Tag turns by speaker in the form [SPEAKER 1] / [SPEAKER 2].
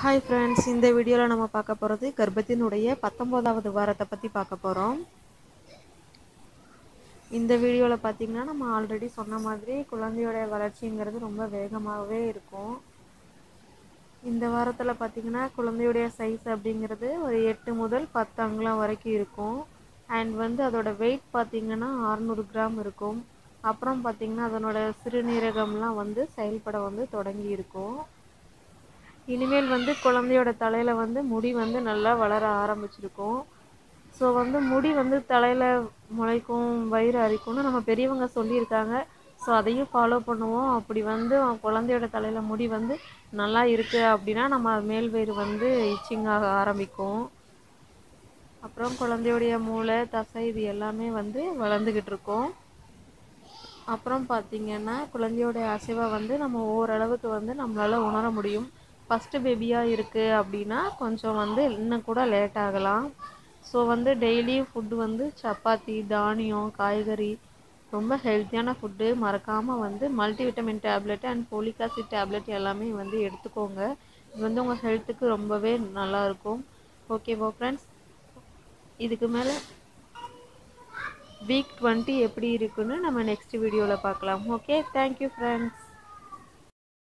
[SPEAKER 1] hi friends இந்த வீடியோவில் நம்ம பார்க்க போகிறது கர்ப்பத்தினுடைய பத்தொம்போதாவது வாரத்தை பற்றி பார்க்க போகிறோம் இந்த வீடியோவில் பார்த்தீங்கன்னா நம்ம ஆல்ரெடி சொன்ன மாதிரி குழந்தையோட வளர்ச்சிங்கிறது ரொம்ப வேகமாகவே இருக்கும் இந்த வாரத்தில் பார்த்தீங்கன்னா குழந்தையுடைய சைஸ் அப்படிங்கிறது ஒரு எட்டு முதல் பத்து அங்குலம் வரைக்கும் இருக்கும் அண்ட் வந்து அதோட வெயிட் பார்த்தீங்கன்னா அறநூறு கிராம் இருக்கும் அப்புறம் பார்த்தீங்கன்னா அதனோட சிறுநீரகம்லாம் வந்து செயல்பட வந்து தொடங்கி இருக்கும் இனிமேல் வந்து குழந்தையோட தலையில் வந்து முடி வந்து நல்லா வளர ஆரம்பிச்சிருக்கும் ஸோ வந்து முடி வந்து தலையில் முளைக்கும் வயிறு அரிக்கும்னு நம்ம பெரியவங்க சொல்லியிருக்காங்க ஸோ அதையும் ஃபாலோ பண்ணுவோம் அப்படி வந்து குழந்தையோட தலையில் முடி வந்து நல்லா இருக்குது அப்படின்னா நம்ம மேல் வயிறு வந்து இச்சிங் ஆக ஆரம்பிக்கும் அப்புறம் குழந்தையுடைய மூளை தசை இது எல்லாமே வந்து வளர்ந்துக்கிட்டு இருக்கும் அப்புறம் பார்த்திங்கன்னா குழந்தையோடைய அசைவை வந்து நம்ம ஓரளவுக்கு வந்து நம்மளால் உணர முடியும் ஃபஸ்ட்டு பேபியாக இருக்குது அப்படின்னா கொஞ்சம் வந்து இன்னும் கூட லேட் ஆகலாம் ஸோ வந்து டெய்லியும் ஃபுட்டு வந்து சப்பாத்தி தானியம் காய்கறி ரொம்ப ஹெல்த்தியான ஃபுட்டு மறக்காமல் வந்து multivitamin tablet and folic acid tablet எல்லாமே வந்து எடுத்துக்கோங்க இது வந்து உங்கள் ஹெல்த்துக்கு ரொம்பவே நல்லாயிருக்கும் ஓகேவா ஃப்ரெண்ட்ஸ் இதுக்கு மேலே வீக் டுவெண்ட்டி எப்படி இருக்குன்னு நம்ம நெக்ஸ்ட் வீடியோவில் பார்க்கலாம் ஓகே தேங்க்யூ ஃப்ரெண்ட்ஸ்